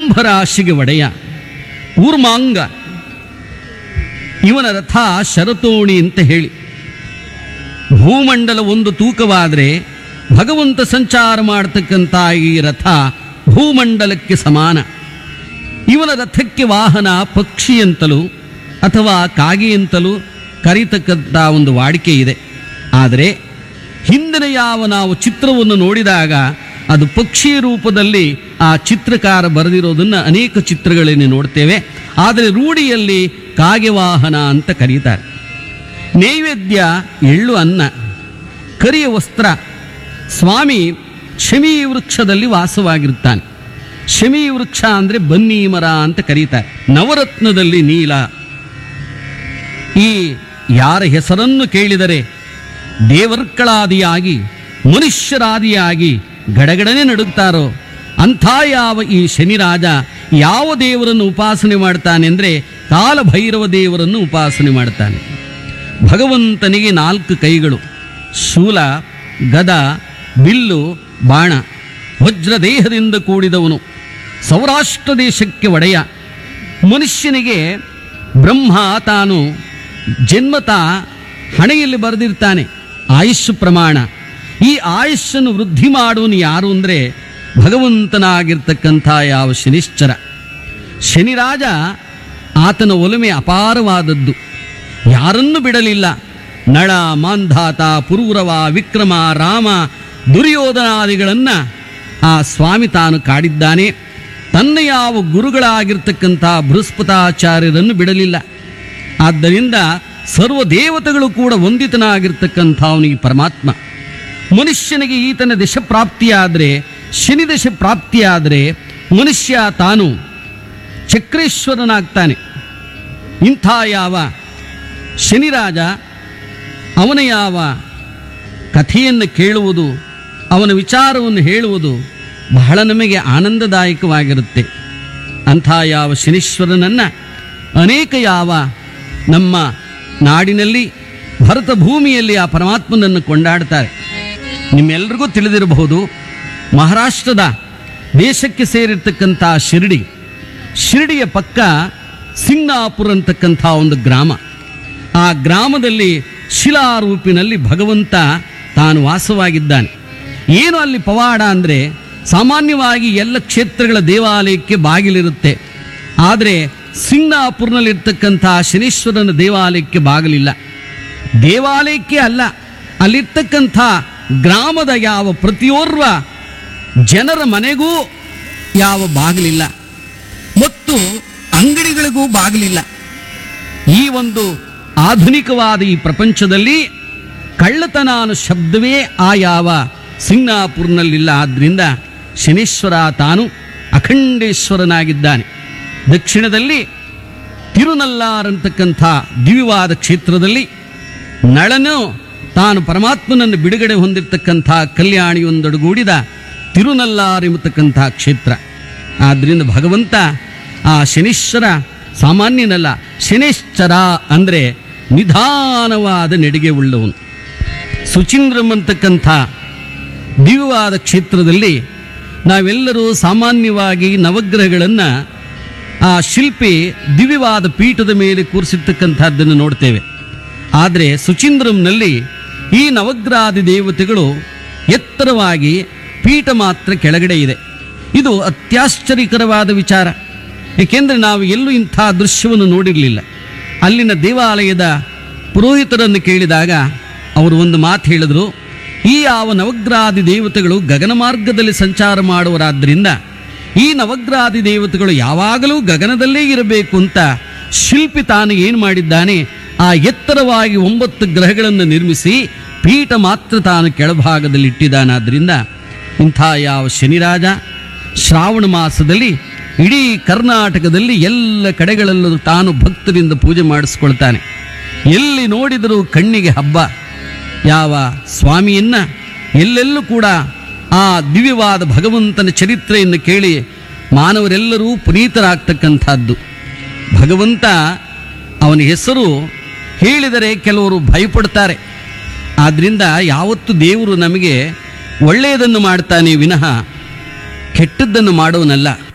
ಕುಂಭರಾಶಿಗೆ ಒಡೆಯ ಕೂರ್ಮಾಂಗ ಇವನ ರಥ ಶರತೋಣಿ ಅಂತ ಹೇಳಿ ಭೂಮಂಡಲ ಒಂದು ತೂಕವಾದರೆ ಭಗವಂತ ಸಂಚಾರ ಮಾಡತಕ್ಕಂಥ ಈ ರಥ ಭೂಮಂಡಲಕ್ಕೆ ಸಮಾನ ಇವನ ರಥಕ್ಕೆ ವಾಹನ ಪಕ್ಷಿ ಅಂತಲೂ ಅಥವಾ ಕಾಗೆ ಅಂತಲೂ ಕರೀತಕ್ಕಂಥ ಒಂದು ವಾಡಿಕೆ ಇದೆ ಆದರೆ ಹಿಂದಿನ ಯಾವ ನಾವು ಚಿತ್ರವನ್ನು ನೋಡಿದಾಗ ಅದು ಪಕ್ಷಿ ರೂಪದಲ್ಲಿ ಆ ಚಿತ್ರಕಾರ ಬರೆದಿರೋದನ್ನು ಅನೇಕ ಚಿತ್ರಗಳಲ್ಲಿ ನೋಡ್ತೇವೆ ಆದರೆ ರೂಢಿಯಲ್ಲಿ ಕಾಗೆ ವಾಹನ ಅಂತ ಕರೀತಾರೆ ನೈವೇದ್ಯ ಎಳ್ಳು ಅನ್ನ ಕರಿಯ ವಸ್ತ್ರ ಸ್ವಾಮಿ ಶಮಿ ವೃಕ್ಷದಲ್ಲಿ ವಾಸವಾಗಿರುತ್ತಾನೆ ಶಮಿ ವೃಕ್ಷ ಅಂದರೆ ಬನ್ನಿ ಮರ ಅಂತ ಕರೀತಾರೆ ನವರತ್ನದಲ್ಲಿ ನೀಲ ಈ ಯಾರ ಹೆಸರನ್ನು ಕೇಳಿದರೆ ದೇವರ್ಕಳಾದಿಯಾಗಿ ಮನುಷ್ಯರಾದಿಯಾಗಿ ಗಡಗಡನೆ ನಡುಗ್ತಾರೋ ಅಂಥ ಯಾವ ಈ ಶನಿರಾಜ ಯಾವ ದೇವರನ್ನು ಉಪಾಸನೆ ಮಾಡ್ತಾನೆ ಅಂದರೆ ಕಾಲಭೈರವ ದೇವರನ್ನು ಉಪಾಸನೆ ಮಾಡ್ತಾನೆ ಭಗವಂತನಿಗೆ ನಾಲ್ಕು ಕೈಗಳು ಶೂಲ ಗದ ಬಿಲ್ಲು ಬಾಣ ವಜ್ರ ದೇಹದಿಂದ ಕೂಡಿದವನು ಸೌರಾಷ್ಟ್ರ ದೇಶಕ್ಕೆ ಒಡೆಯ ಮನುಷ್ಯನಿಗೆ ಬ್ರಹ್ಮ ತಾನು ಜನ್ಮತ ಹಣೆಯಲ್ಲಿ ಬರೆದಿರ್ತಾನೆ ಆಯುಷ್ ಪ್ರಮಾಣ ಈ ಆಯುಷನ್ನು ವೃದ್ಧಿ ಮಾಡುವನು ಯಾರು ಅಂದರೆ ಭಗವಂತನಾಗಿರ್ತಕ್ಕಂಥ ಯಾವ ಶನಿಶ್ಚರ ಶನಿರಾಜ ಆತನ ಒಲುಮೆ ಅಪಾರವಾದದ್ದು ಯಾರನ್ನು ಬಿಡಲಿಲ್ಲ ನಳ ಮಾಂಧಾತ ಪುರೂರವ ವಿಕ್ರಮ ರಾಮ ದುರ್ಯೋಧನಾದಿಗಳನ್ನು ಆ ಸ್ವಾಮಿ ತಾನು ಕಾಡಿದ್ದಾನೆ ತನ್ನ ಯಾವ ಗುರುಗಳಾಗಿರ್ತಕ್ಕಂಥ ಬೃಹಸ್ಪತಾಚಾರ್ಯರನ್ನು ಬಿಡಲಿಲ್ಲ ಆದ್ದರಿಂದ ಸರ್ವ ದೇವತೆಗಳು ಕೂಡ ವಂದಿತನಾಗಿರ್ತಕ್ಕಂಥ ಅವನಿಗೆ ಪರಮಾತ್ಮ ಮನುಷ್ಯನಿಗೆ ಈತನ ದಶ ಪ್ರಾಪ್ತಿಯಾದರೆ ಶನಿ ದಶ ಪ್ರಾಪ್ತಿಯಾದರೆ ಮನುಷ್ಯ ತಾನು ಚಕ್ರೇಶ್ವರನಾಗ್ತಾನೆ ಇಂಥ ಯಾವ ಶನಿರಾಜ ಅವನ ಯಾವ ಕಥೆಯನ್ನು ಕೇಳುವುದು ಅವನ ವಿಚಾರವನ್ನು ಹೇಳುವುದು ಬಹಳ ನಮಗೆ ಆನಂದದಾಯಕವಾಗಿರುತ್ತೆ ಅಂಥ ಯಾವ ಶನೀಶ್ವರನನ್ನು ಅನೇಕ ಯಾವ ನಮ್ಮ ನಾಡಿನಲ್ಲಿ ಭರತ ಭೂಮಿಯಲ್ಲಿ ಆ ಪರಮಾತ್ಮನನ್ನು ಕೊಂಡಾಡ್ತಾರೆ ನಿಮ್ಮೆಲ್ರಿಗೂ ತಿಳಿದಿರಬಹುದು ಮಹಾರಾಷ್ಟ್ರದ ದೇಶಕ್ಕೆ ಸೇರಿರ್ತಕ್ಕಂಥ ಶಿರಡಿ ಶಿರಡಿಯ ಪಕ್ಕ ಸಿಂಗ್ನಾಪುರ ಅಂತಕ್ಕಂಥ ಒಂದು ಗ್ರಾಮ ಆ ಗ್ರಾಮದಲ್ಲಿ ಶಿಲಾರೂಪಿನಲ್ಲಿ ಭಗವಂತ ತಾನು ವಾಸವಾಗಿದ್ದಾನೆ ಏನು ಅಲ್ಲಿ ಪವಾಡ ಅಂದರೆ ಸಾಮಾನ್ಯವಾಗಿ ಎಲ್ಲ ಕ್ಷೇತ್ರಗಳ ದೇವಾಲಯಕ್ಕೆ ಬಾಗಿಲಿರುತ್ತೆ ಆದರೆ ಸಿಂಗ್ನಾಪುರ್ನಲ್ಲಿರ್ತಕ್ಕಂಥ ಶನೀಶ್ವರನ ದೇವಾಲಯಕ್ಕೆ ಬಾಗಿಲಿಲ್ಲ ದೇವಾಲಯಕ್ಕೆ ಅಲ್ಲ ಅಲ್ಲಿರ್ತಕ್ಕಂಥ ಗ್ರಾಮದ ಯಾವ ಪ್ರತಿಯೋರ್ವ ಜನರ ಮನೆಗೂ ಯಾವ ಬಾಗಿಲಿಲ್ಲ ಮತ್ತು ಅಂಗಡಿಗಳಿಗೂ ಬಾಗಿಲಿಲ್ಲ ಈ ಒಂದು ಆಧುನಿಕವಾದ ಈ ಪ್ರಪಂಚದಲ್ಲಿ ಕಳ್ಳತನ ಅನ್ನೋ ಶಬ್ದವೇ ಆ ಯಾವ ಸಿಂಗಾಪುರ್ನಲ್ಲಿಲ್ಲ ಆದ್ದರಿಂದ ಶನೀಶ್ವರ ತಾನು ಅಖಂಡೇಶ್ವರನಾಗಿದ್ದಾನೆ ದಕ್ಷಿಣದಲ್ಲಿ ತಿರುನಲ್ಲಾರಂತಕ್ಕಂಥ ದಿವ್ಯವಾದ ಕ್ಷೇತ್ರದಲ್ಲಿ ನಳನು ತಾನು ಪರಮಾತ್ಮನನ್ನು ಬಿಡುಗಡೆ ಹೊಂದಿರತಕ್ಕಂಥ ಕಲ್ಯಾಣಿಯೊಂದೊಡಗೂಡಿದ ತಿರುನಲ್ಲಾರ್ ಎಂಬತಕ್ಕಂಥ ಕ್ಷೇತ್ರ ಆದ್ದರಿಂದ ಭಗವಂತ ಆ ಶನೀಶ್ವರ ಸಾಮಾನ್ಯನಲ್ಲ ಶನೇಶ್ಚರ ಅಂದರೆ ನಿಧಾನವಾದ ನಡಿಗೆ ಉಳ್ಳವನು ಸುಚೀಂದ್ರಂ ಅಂತಕ್ಕಂಥ ದಿವ್ಯವಾದ ಕ್ಷೇತ್ರದಲ್ಲಿ ನಾವೆಲ್ಲರೂ ಸಾಮಾನ್ಯವಾಗಿ ನವಗ್ರಹಗಳನ್ನು ಆ ಶಿಲ್ಪಿ ದಿವ್ಯವಾದ ಪೀಠದ ಮೇಲೆ ಕೂರಿಸಿರ್ತಕ್ಕಂಥದ್ದನ್ನು ನೋಡ್ತೇವೆ ಆದರೆ ಸುಚೀಂದ್ರಂನಲ್ಲಿ ಈ ನವಗ್ರಹಾದಿ ದೇವತೆಗಳು ಎತ್ತರವಾಗಿ ಪೀಠ ಮಾತ್ರ ಕೆಳಗಡೆ ಇದೆ ಇದು ಅತ್ಯಾಶ್ಚರ್ಯಕರವಾದ ವಿಚಾರ ಏಕೆಂದರೆ ನಾವು ಎಲ್ಲೂ ಇಂಥ ದೃಶ್ಯವನ್ನು ನೋಡಿರಲಿಲ್ಲ ಅಲ್ಲಿನ ದೇವಾಲಯದ ಪುರೋಹಿತರನ್ನು ಕೇಳಿದಾಗ ಅವರು ಒಂದು ಮಾತು ಹೇಳಿದರು ಈ ಯಾವ ನವಗ್ರಹಾದಿ ದೇವತೆಗಳು ಗಗನ ಮಾರ್ಗದಲ್ಲಿ ಸಂಚಾರ ಮಾಡುವರಾದ್ದರಿಂದ ಈ ನವಗ್ರಹಾದಿ ದೇವತೆಗಳು ಯಾವಾಗಲೂ ಗಗನದಲ್ಲೇ ಇರಬೇಕು ಅಂತ ಶಿಲ್ಪಿ ತಾನು ಏನು ಮಾಡಿದ್ದಾನೆ ಆ ಎತ್ತರವಾಗಿ ಒಂಬತ್ತು ಗ್ರಹಗಳನ್ನು ನಿರ್ಮಿಸಿ ಪೀಠ ಮಾತ್ರ ತಾನು ಕೆಳಭಾಗದಲ್ಲಿ ಇಟ್ಟಿದ್ದಾನಾದ್ರಿಂದ ಇಂಥ ಯಾವ ಶನಿರಾಜ ಶ್ರಾವಣ ಮಾಸದಲ್ಲಿ ಇಡೀ ಕರ್ನಾಟಕದಲ್ಲಿ ಎಲ್ಲ ಕಡೆಗಳಲ್ಲೂ ತಾನು ಭಕ್ತರಿಂದ ಪೂಜೆ ಮಾಡಿಸ್ಕೊಳ್ತಾನೆ ಎಲ್ಲಿ ನೋಡಿದರೂ ಕಣ್ಣಿಗೆ ಹಬ್ಬ ಯಾವ ಸ್ವಾಮಿಯನ್ನ ಎಲ್ಲೆಲ್ಲೂ ಕೂಡ ಆ ದಿವ್ಯವಾದ ಭಗವಂತನ ಚರಿತ್ರೆಯನ್ನು ಕೇಳಿ ಮಾನವರೆಲ್ಲರೂ ಪುನೀತರಾಗ್ತಕ್ಕಂಥದ್ದು ಭಗವಂತ ಅವನ ಹೆಸರು ಹೇಳಿದರೆ ಕೆಲವರು ಭಯಪಡ್ತಾರೆ ಆದ್ದರಿಂದ ಯಾವತ್ತು ದೇವರು ನಮಗೆ ಒಳ್ಳೆಯದನ್ನು ಮಾಡ್ತಾನೆ ವಿನಃ ಕೆಟ್ಟದ್ದನ್ನು ಮಾಡೋನಲ್ಲ